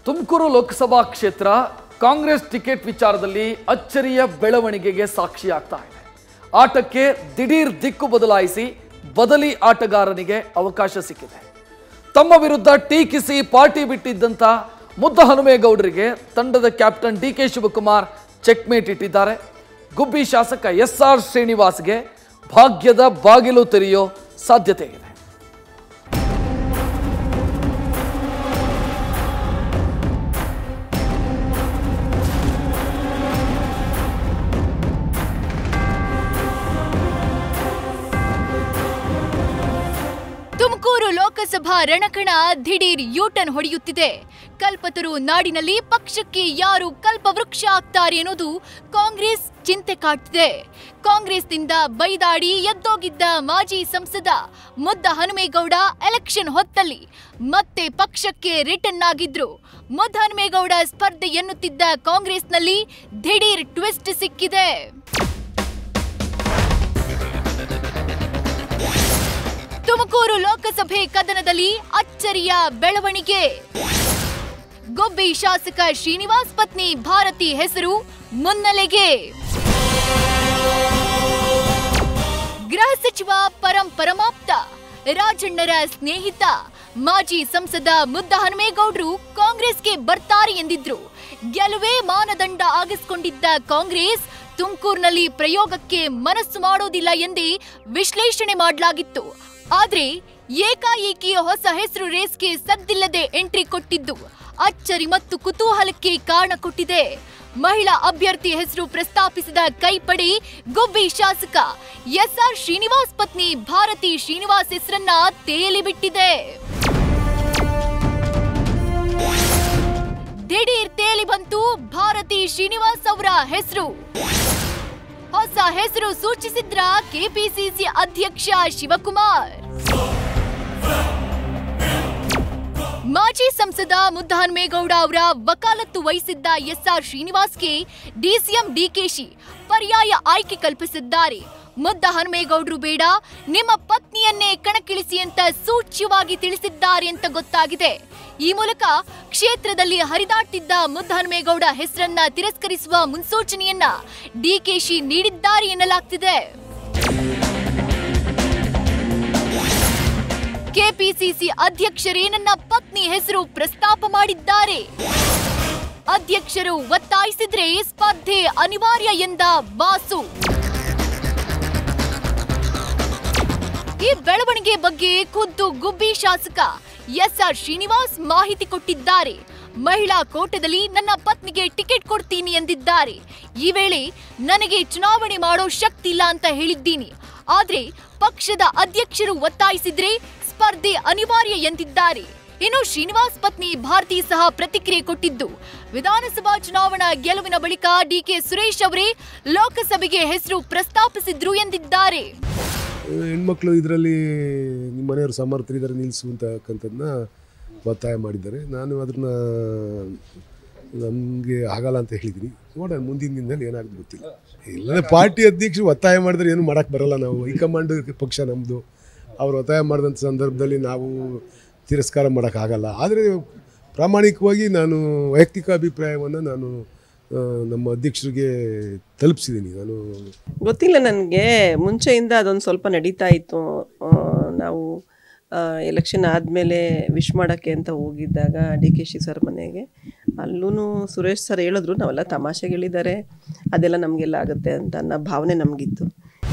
ತುಮಕೂರು ಲೋಕಸಭಾ ಕ್ಷೇತ್ರ ಕಾಂಗ್ರೆಸ್ ಟಿಕೆಟ್ ವಿಚಾರದಲ್ಲಿ ಅಚ್ಚರಿಯ ಬೆಳವಣಿಗೆಗೆ ಸಾಕ್ಷಿಯಾಗ್ತಾ ಇದೆ ಆಟಕ್ಕೆ ದಿಢೀರ್ ದಿಕ್ಕು ಬದಲಾಯಿಸಿ ಬದಲಿ ಆಟಗಾರನಿಗೆ ಅವಕಾಶ ಸಿಕ್ಕಿದೆ ತಮ್ಮ ವಿರುದ್ಧ ಟೀಕಿಸಿ ಪಾರ್ಟಿ ಬಿಟ್ಟಿದ್ದಂಥ ಮುದ್ದ ಹನುಮೇಗೌಡರಿಗೆ ತಂಡದ ಕ್ಯಾಪ್ಟನ್ ಡಿ ಕೆ ಶಿವಕುಮಾರ್ ಚೆಕ್ಮೇಟ್ ಇಟ್ಟಿದ್ದಾರೆ ಗುಬ್ಬಿ ಶಾಸಕ ಎಸ್ ಆರ್ ಶ್ರೀನಿವಾಸ್ಗೆ ಭಾಗ್ಯದ ಬಾಗಿಲು ತೆರೆಯೋ ಸಾಧ್ಯತೆ ಇದೆ ತುಮಕೂರು ಲೋಕಸಭಾ ರಣಕಣ ದಿಢೀರ್ ಯೂಟರ್ನ್ ಹೊಡೆಯುತ್ತಿದೆ ಕಲ್ಪತರು ನಾಡಿನಲ್ಲಿ ಪಕ್ಷಕ್ಕೆ ಯಾರು ಕಲ್ಪವೃಕ್ಷ ಆಗ್ತಾರೆ ಅನ್ನೋದು ಕಾಂಗ್ರೆಸ್ ಚಿಂತೆ ಕಾಡ್ತಿದೆ ಕಾಂಗ್ರೆಸ್ನಿಂದ ಬೈದಾಡಿ ಎದ್ದೋಗಿದ್ದ ಮಾಜಿ ಸಂಸದ ಮುದ್ದ ಹನುಮೇಗೌಡ ಎಲೆಕ್ಷನ್ ಹೊತ್ತಲ್ಲಿ ಮತ್ತೆ ಪಕ್ಷಕ್ಕೆ ರಿಟರ್ನ್ ಆಗಿದ್ರು ಮುದ್ದ ಹನುಮೇಗೌಡ ಸ್ಪರ್ಧೆ ಎನ್ನುತ್ತಿದ್ದ ಕಾಂಗ್ರೆಸ್ನಲ್ಲಿ ದಿಢೀರ್ ಟ್ವಿಸ್ಟ್ ಸಿಕ್ಕಿದೆ ತುಮಕೂರು ಲೋಕಸಭೆ ಕದನದಲ್ಲಿ ಅಚ್ಚರಿಯ ಬೆಳವಣಿಗೆ ಗೊಬ್ಬಿ ಶಾಸಕ ಶ್ರೀನಿವಾಸ್ ಪತ್ನಿ ಭಾರತಿ ಹೆಸರು ಮುನ್ನೆಲೆಗೆ ಗೃಹ ಸಚಿವ ಪರಂ ಪರಮಾಪ್ತ ರಾಜಣ್ಣರ ಸ್ನೇಹಿತ ಮಾಜಿ ಸಂಸದ ಮುದ್ದ ಹನುಮೇಗೌಡರು ಕಾಂಗ್ರೆಸ್ಗೆ ಬರ್ತಾರೆ ಎಂದಿದ್ರು ಗೆಲುವೇ ಮಾನದಂಡ ಆಗಿಸ್ಕೊಂಡಿದ್ದ ಕಾಂಗ್ರೆಸ್ ತುಮಕೂರಿನಲ್ಲಿ ಪ್ರಯೋಗಕ್ಕೆ ಮನಸ್ಸು ಮಾಡೋದಿಲ್ಲ ಎಂದೇ ವಿಶ್ಲೇಷಣೆ ಮಾಡಲಾಗಿತ್ತು ಆದ್ರೆ ಏಕಾಏಕಿ ಹೊಸ ಹೆಸರು ರೇಸ್ಗೆ ಸದ್ದಿಲ್ಲದೆ ಎಂಟ್ರಿ ಕೊಟ್ಟಿದ್ದು ಅಚ್ಚರಿ ಮತ್ತು ಕುತೂಹಲಕ್ಕೆ ಕಾರಣ ಕೊಟ್ಟಿದೆ ಮಹಿಳಾ ಅಭ್ಯರ್ಥಿ ಹೆಸರು ಪ್ರಸ್ತಾಪಿಸಿದ ಕೈಪಡೆ ಗುಬ್ಬಿ ಶಾಸಕ ಎಸ್ ಆರ್ ಶ್ರೀನಿವಾಸ್ ಪತ್ನಿ ಭಾರತಿ ಶ್ರೀನಿವಾಸ್ ಹೆಸರನ್ನ ತೇಲಿ ಬಿಟ್ಟಿದೆ ದಿಢೀರ್ ತೇಲಿ ಬಂತು ಭಾರತಿ ಶ್ರೀನಿವಾಸ್ ಅವರ ಹೆಸರು ಹೊಸ ಹೆಸರು ಸೂಚಿಸಿದ್ರ ಕೆಪಿಸಿಸಿ ಅಧ್ಯಕ್ಷ ಶಿವಕುಮಾರ್ ಮಾಜಿ ಸಂಸದ ಮುದ್ದಹನುಮೇಗೌಡ ಅವರ ವಕಾಲತ್ತು ವಹಿಸಿದ್ದ ಎಸ್ಆರ್ ಶ್ರೀನಿವಾಸ್ಗೆ ಡಿಸಿಎಂ ಡಿಕೆಶಿ ಪರ್ಯಾಯ ಆಯ್ಕೆ ಕಲ್ಪಿಸಿದ್ದಾರೆ ಮುದ್ದ ಹನುಮೇಗೌಡರು ಬೇಡ ನಿಮ್ಮ ಪತ್ನಿಯನ್ನೇ ಕಣಕ್ಕಿಳಿಸಿ ಅಂತ ಸೂಚ್ಯವಾಗಿ ತಿಳಿಸಿದ್ದಾರೆ ಅಂತ ಗೊತ್ತಾಗಿದೆ ಈ ಮೂಲಕ ಕ್ಷೇತ್ರದಲ್ಲಿ ಹರಿದಾಡ್ತಿದ್ದ ಮುದ್ದ ಹನುಮೇಗೌಡ ಹೆಸರನ್ನ ತಿರಸ್ಕರಿಸುವ ಮುನ್ಸೂಚನೆಯನ್ನ ಡಿಕೆಶಿ ನೀಡಿದ್ದಾರೆ ಎನ್ನಲಾಗ್ತಿದೆ ಕೆಪಿಸಿಸಿ ಅಧ್ಯಕ್ಷರೇ ನನ್ನ ಪತ್ನಿ ಹೆಸರು ಪ್ರಸ್ತಾಪ ಮಾಡಿದ್ದಾರೆ ಅಧ್ಯಕ್ಷರು ಒತ್ತಾಯಿಸಿದ್ರೆ ಸ್ಪರ್ಧೆ ಅನಿವಾರ್ಯ ಎಂದ ಬಾಸು ಈ ಬೆಳವಣಿಗೆ ಬಗ್ಗೆ ಖುದ್ದು ಗುಬ್ಬಿ ಶಾಸಕ ಎಸ್ ಆರ್ ಶ್ರೀನಿವಾಸ್ ಮಾಹಿತಿ ಕೊಟ್ಟಿದ್ದಾರೆ ಮಹಿಳಾ ಕೋಟದಲ್ಲಿ ನನ್ನ ಪತ್ನಿಗೆ ಟಿಕೆಟ್ ಕೊಡ್ತೀನಿ ಎಂದಿದ್ದಾರೆ ಈ ವೇಳೆ ನನಗೆ ಚುನಾವಣೆ ಮಾಡೋ ಶಕ್ತಿ ಇಲ್ಲ ಅಂತ ಹೇಳಿದ್ದೀನಿ ಆದ್ರೆ ಪಕ್ಷದ ಅಧ್ಯಕ್ಷರು ಒತ್ತಾಯಿಸಿದ್ರೆ ಸ್ಪರ್ಧೆ ಅನಿವಾರ್ಯ ಎಂದಿದ್ದಾರೆ ಇನ್ನು ಶ್ರೀನಿವಾಸ್ ಪತ್ನಿ ಭಾರತಿ ಸಹ ಪ್ರತಿಕ್ರಿಯೆ ಕೊಟ್ಟಿದ್ದು ವಿಧಾನಸಭಾ ಚುನಾವಣಾ ಗೆಲುವಿನ ಬಳಿಕ ಡಿಕೆ ಸುರೇಶ್ ಅವರೇ ಲೋಕಸಭೆಗೆ ಹೆಸರು ಪ್ರಸ್ತಾಪಿಸಿದ್ರು ಎಂದಿದ್ದಾರೆ ಹೆಣ್ಮಕ್ಳು ಇದರಲ್ಲಿ ನಿಮ್ಮ ಮನೆಯವರು ಸಮರ್ಥರಿದ್ದಾರೆ ನಿಲ್ಲಿಸು ಅಂತಕ್ಕಂಥದ್ದನ್ನ ಒತ್ತಾಯ ಮಾಡಿದ್ದಾರೆ ನಾನು ಅದನ್ನ ನಮಗೆ ಆಗಲ್ಲ ಅಂತ ಹೇಳಿದ್ದೀನಿ ನೋಡೋಣ ಮುಂದಿನ ದಿನದಲ್ಲಿ ಏನಾಗುತ್ತೆ ಗೊತ್ತಿಲ್ಲ ಇಲ್ಲ ಪಾರ್ಟಿ ಅಧ್ಯಕ್ಷರು ಒತ್ತಾಯ ಮಾಡಿದ್ರೆ ಏನು ಮಾಡೋಕ್ಕೆ ಬರಲ್ಲ ನಾವು ಹೈಕಮಾಂಡ್ ಪಕ್ಷ ನಮ್ಮದು ಅವ್ರು ಒತ್ತಾಯ ಮಾಡಿದಂಥ ಸಂದರ್ಭದಲ್ಲಿ ನಾವು ತಿರಸ್ಕಾರ ಮಾಡೋಕ್ಕಾಗಲ್ಲ ಆದರೆ ಪ್ರಾಮಾಣಿಕವಾಗಿ ನಾನು ವೈಯಕ್ತಿಕ ಅಭಿಪ್ರಾಯವನ್ನು ನಾನು ಆ, ನಮ್ಮ ಅಧ್ಯಕ್ಷರಿಗೆ ತಲುಪಿಸಿದ್ದೀನಿ ನಾನು ಗೊತ್ತಿಲ್ಲ ನನಗೆ ಮುಂಚೆಯಿಂದ ಅದೊಂದು ಸ್ವಲ್ಪ ನಡೀತಾ ಇತ್ತು ಆ, ನಾವು ಎಲೆಕ್ಷನ್ ಆದಮೇಲೆ ವಿಶ್ ಮಾಡೋಕ್ಕೆ ಅಂತ ಹೋಗಿದ್ದಾಗ ಡಿ ಕೆ ಶಿ ಸರ್ ಮನೆಗೆ ಅಲ್ಲೂ ಸುರೇಶ್ ಸರ್ ಹೇಳಿದ್ರು ನಾವೆಲ್ಲ ತಮಾಷೆಗೆ ಹೇಳಿದ್ದಾರೆ ಅದೆಲ್ಲ ನಮಗೆಲ್ಲ ಆಗುತ್ತೆ ಅಂತ ಅನ್ನೋ ಭಾವನೆ ನಮಗಿತ್ತು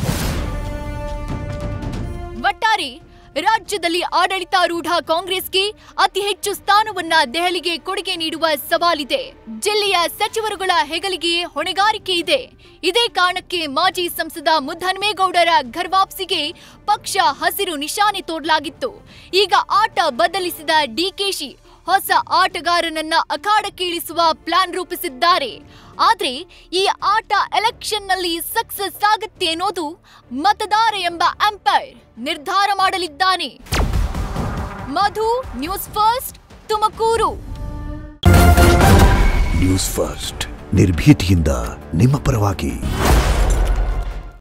ಒಟ್ಟಾರೆ ರಾಜ್ಯದಲ್ಲಿ ಆಡಳಿತಾರೂಢ ಕಾಂಗ್ರೆಸ್ಗೆ ಅತಿ ಹೆಚ್ಚು ಸ್ಥಾನವನ್ನ ದೆಹಲಿಗೆ ಕೊಡುಗೆ ನೀಡುವ ಸವಾಲಿದೆ ಜಿಲ್ಲೆಯ ಸಚಿವರುಗಳ ಹೆಗಲಿಗೆ ಹೊಣೆಗಾರಿಕೆ ಇದೆ ಇದೇ ಕಾರಣಕ್ಕೆ ಮಾಜಿ ಸಂಸದ ಮುದ್ದಹನುಮೇಗೌಡರ ಘರ್ವಾಪ್ಸಿಗೆ ಪಕ್ಷ ಹಸಿರು ನಿಶಾನೆ ತೋರಲಾಗಿತ್ತು ಈಗ ಆಟ ಬದಲಿಸಿದ ಡಿಕೆಶಿ ಹೊಸ ಆಟಗಾರನನ್ನ ಅಖಾಡಕ್ಕಿಳಿಸುವ ಪ್ಲಾನ್ ರೂಪಿಸಿದ್ದಾರೆ ಆದ್ರೆ ಈ ಆಟ ಎಲೆಕ್ಷನ್ ನಲ್ಲಿ ಸಕ್ಸಸ್ ಆಗುತ್ತೆ ಅನ್ನೋದು ಮತದಾರ ಎಂಬ ಅಂಪೈರ್ ನಿರ್ಧಾರ ಮಾಡಲಿದ್ದಾನೆ Madhu news first Tumakuru news first ನಿರ್ಭೀತಿಯಿಂದ ನಿಮ್ಮ ಪರವಾಗಿ